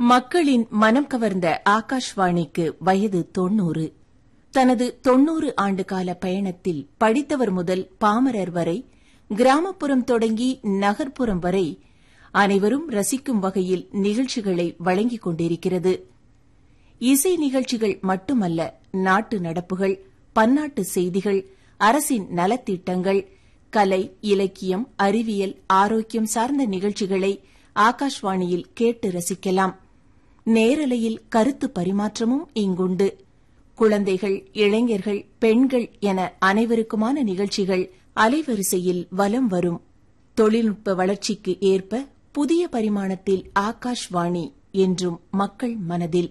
மக்களின் மனம் கவர்ந்த ஆகாஷ்வாணிக்கு வயது தொன்னூறு தனது தொன்னூறு ஆண்டுகால பயணத்தில் படித்தவர் முதல் பாமரர் வரை கிராமப்புறம் தொடங்கி நகர்ப்புறம் வரை அனைவரும் ரசிக்கும் வகையில் நிகழ்ச்சிகளை வழங்கிக் கொண்டிருக்கிறது இசை நிகழ்ச்சிகள் மட்டுமல்ல நாட்டு நடப்புகள் பன்னாட்டு செய்திகள் அரசின் நலத்திட்டங்கள் கலை இலக்கியம் அறிவியல் ஆரோக்கியம் சார்ந்த நிகழ்ச்சிகளை ஆகாஷ்வாணியில் கேட்டு ரசிக்கலாம் நேரலையில் கருத்து பரிமாற்றமும் இங்குண்டு குழந்தைகள் இளைஞர்கள் பெண்கள் என அனைவருக்குமான நிகழ்ச்சிகள் அலைவரிசையில் வலம் வரும் தொழில்நுட்ப வளர்ச்சிக்கு ஏற்ப புதிய பரிமாணத்தில் ஆகாஷ்வாணி என்றும் மக்கள் மனதில்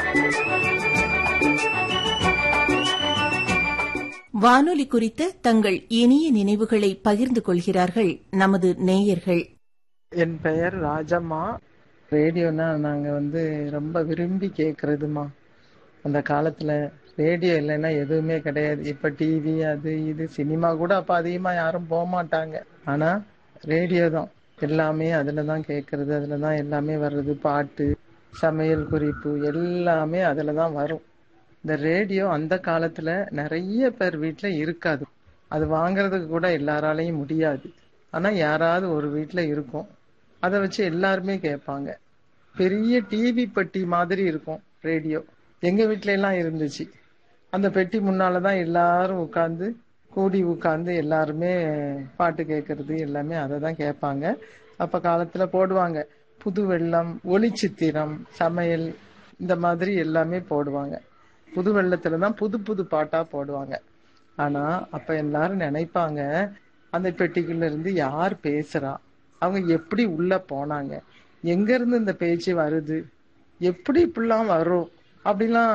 வானொலி குறித்த தங்கள் இனிய நினைவுகளை பகிர்ந்து கொள்கிறார்கள் நமது நேயர்கள் என் பெயர் ராஜம்மா ரேடியோனா நாங்க வந்து ரொம்ப விரும்பி கேக்குறதுமா அந்த காலத்துல ரேடியோ இல்லைன்னா எதுவுமே கிடையாது இப்ப டிவி அது இது சினிமா கூட அப்ப அதிகமா யாரும் போக மாட்டாங்க ஆனா ரேடியோ தான் எல்லாமே அதுல தான் கேட்கறது அதுல தான் எல்லாமே வர்றது பாட்டு சமையல் குறிப்பு எல்லாமே அதுல தான் வரும் இந்த ரேடியோ அந்த காலத்துல நிறைய பேர் வீட்ல இருக்காது அது வாங்குறதுக்கு கூட எல்லாராலையும் முடியாது ஆனா யாராவது ஒரு வீட்ல இருக்கும் அதை வச்சு எல்லாருமே கேட்பாங்க பெரிய டிவி பெட்டி மாதிரி இருக்கும் ரேடியோ எங்க வீட்ல எல்லாம் இருந்துச்சு அந்த பெட்டி முன்னாலதான் எல்லாரும் உட்கார்ந்து கூடி உட்கார்ந்து எல்லாருமே பாட்டு கேட்கறது எல்லாமே அதை தான் கேட்பாங்க அப்ப காலத்துல போடுவாங்க புது வெள்ளம் ஒளிச்சித்திரம் சமையல் இந்த மாதிரி எல்லாமே போடுவாங்க புது வெள்ளத்துல தான் புது புது பாட்டா போடுவாங்க ஆனா அப்ப எல்லாரும் நினைப்பாங்க அந்த பெட்டிக்குள்ள இருந்து யார் பேசுறா அவங்க எப்படி உள்ள போனாங்க எங்க இருந்து இந்த பேச்சு வருது எப்படி இப்படிலாம் வரும் அப்படிலாம்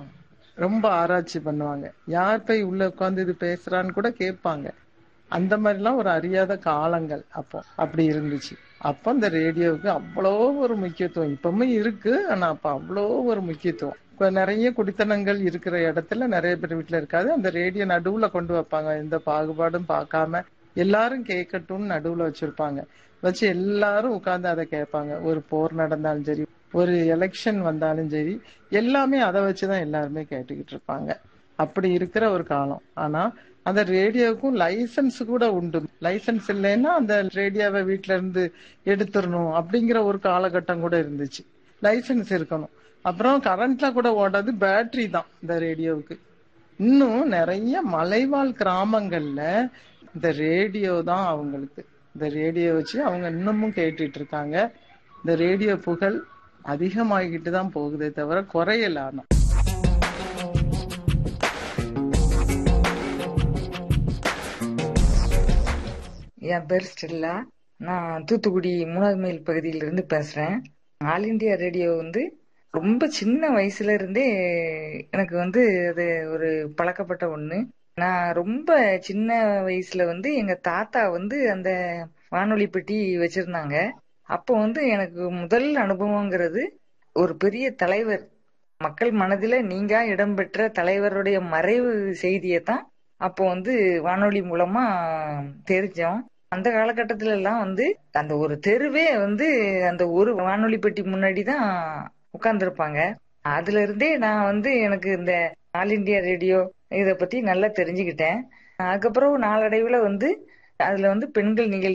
ரொம்ப ஆராய்ச்சி பண்ணுவாங்க யார் போய் உள்ள உட்காந்து இது பேசுறான்னு கூட கேட்பாங்க அந்த மாதிரிலாம் ஒரு அறியாத காலங்கள் அப்போ அப்படி இருந்துச்சு அப்போ இந்த ரேடியோவுக்கு அவ்வளோ ஒரு முக்கியத்துவம் இப்பவுமே இருக்கு ஆனா அப்ப அவ்வளோ ஒரு முக்கியத்துவம் இப்ப நிறைய குடித்தனங்கள் இருக்கிற இடத்துல நிறைய பேர் வீட்டுல இருக்காது அந்த ரேடியோ நடுவுல கொண்டு வைப்பாங்க எந்த பாகுபாடும் பார்க்காம எல்லாரும் கேட்கட்டும்னு நடுவுல வச்சிருப்பாங்க வச்சு எல்லாரும் உட்கார்ந்து அதை கேட்பாங்க ஒரு போர் நடந்தாலும் சரி ஒரு எலெக்ஷன் வந்தாலும் சரி எல்லாமே அதை வச்சுதான் எல்லாருமே கேட்டுக்கிட்டு இருப்பாங்க அப்படி இருக்கிற ஒரு காலம் ஆனா அந்த ரேடியோவுக்கும் லைசன்ஸ் கூட உண்டு லைசன்ஸ் இல்லைன்னா அந்த ரேடியோவை வீட்டுல இருந்து எடுத்துடணும் அப்படிங்கிற ஒரு காலகட்டம் கூட இருந்துச்சு லைசன்ஸ் இருக்கணும் அப்புறம் கரண்ட்ல கூட ஓடாது பேட்டரி தான் இந்த ரேடியோவுக்கு இன்னும் நிறைய மலைவாழ் கிராமங்கள்ல இந்த ரேடியோ தான் அவங்களுக்கு இந்த ரேடியோ வச்சு அவங்க இன்னமும் கேட்டுட்டு இருக்காங்க இந்த ரேடியோ புகழ் அதிகமாகிட்டு தான் போகுதே தவிர குறையல ஆனா என் பேர் ஸ்டெல்லா நான் தூத்துக்குடி மூணாவது மைல் பகுதியிலிருந்து பேசுறேன் ஆல் இண்டியா ரேடியோ வந்து ரொம்ப சின்ன வயசுல இருந்தே எனக்கு வந்து அது ஒரு பழக்கப்பட்ட ஒண்ணு நான் ரொம்ப சின்ன வயசுல வந்து எங்க தாத்தா வந்து அந்த வானொலி பெட்டி வச்சிருந்தாங்க அப்போ வந்து எனக்கு முதல் அனுபவங்கிறது ஒரு பெரிய தலைவர் மக்கள் மனதில நீங்கா இடம்பெற்ற தலைவருடைய மறைவு செய்தியை தான் அப்போ வந்து வானொலி மூலமா தெரிஞ்சோம் அந்த காலகட்டத்தில எல்லாம் வந்து அந்த ஒரு தெருவே வந்து அந்த ஒரு வானொலி பெட்டி முன்னாடி தான் உட்கார்ந்துருப்பாங்க அதுல இருந்தே நான் வந்து எனக்கு இந்த ஆல் இண்டியா ரேடியோ இத பத்தி நல்லா தெரிஞ்சுக்கிட்டேன் அதுக்கப்புறம் நாளடைவுல வந்து அதுல வந்து பெண்கள் நிகழ்ச்சி